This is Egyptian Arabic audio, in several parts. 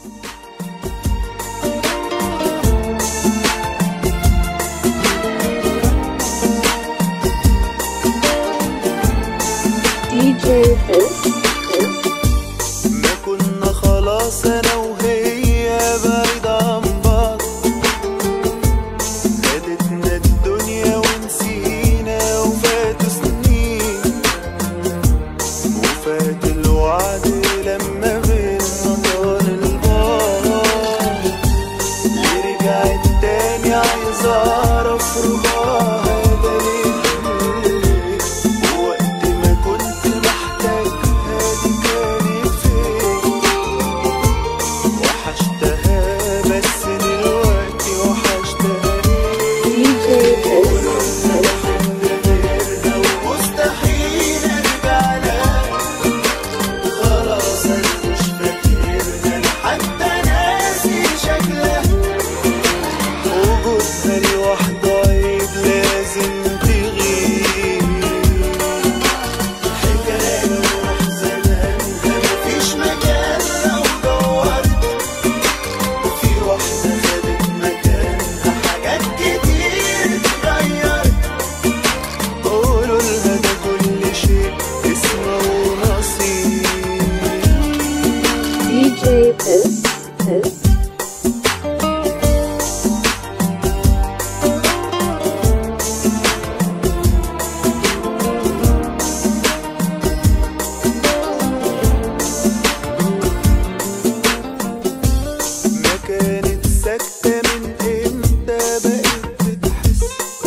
DJ This. ما كنا خلاص انا وهي بعيد عن بعض خدتنا الدنيا ونسينا وفات سنين وفات الوعد لما بينا طال البعد ليه رجعت تاني عايز اعرف رجوعها ده ليه وقت ما كنت محتاجها دي كانت فين وحشتها بس دلوقتي وحشتها ليه DJ This. مستحيل ارجع لها خلاص انا مش فاكرها حتى ناسي شكلها وجودها لوحده عيب لازم تغيب حكاية ومحزنة مفيش مكان لو دورت في واحدة خدت مكانها حاجات كتير اتغيرت قولوا لها ده كل شيء اسمه ونصيب DJ This. This. ما كانت ساكتة من امتى بقت بتحس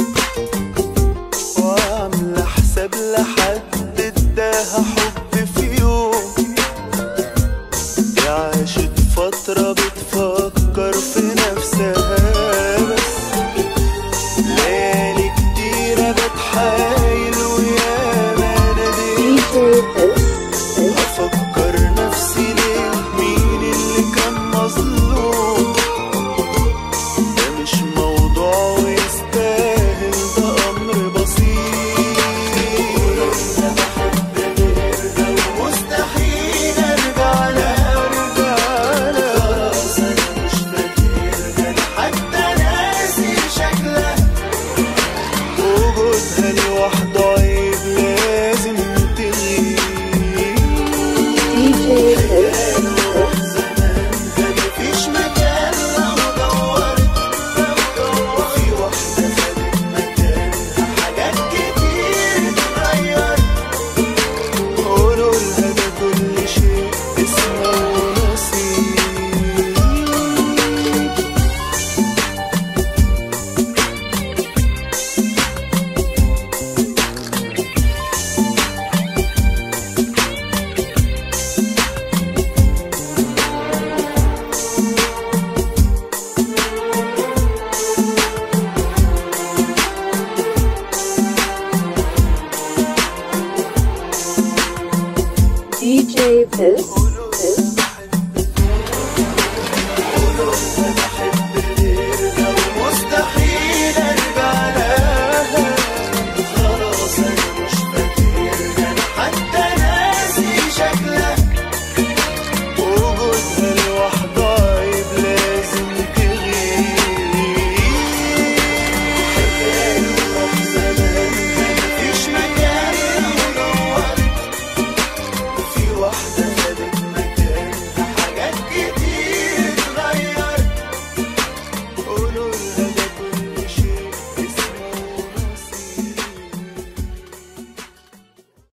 وعاملة حساب لحد اداها حب في يوم دي عاشت فترة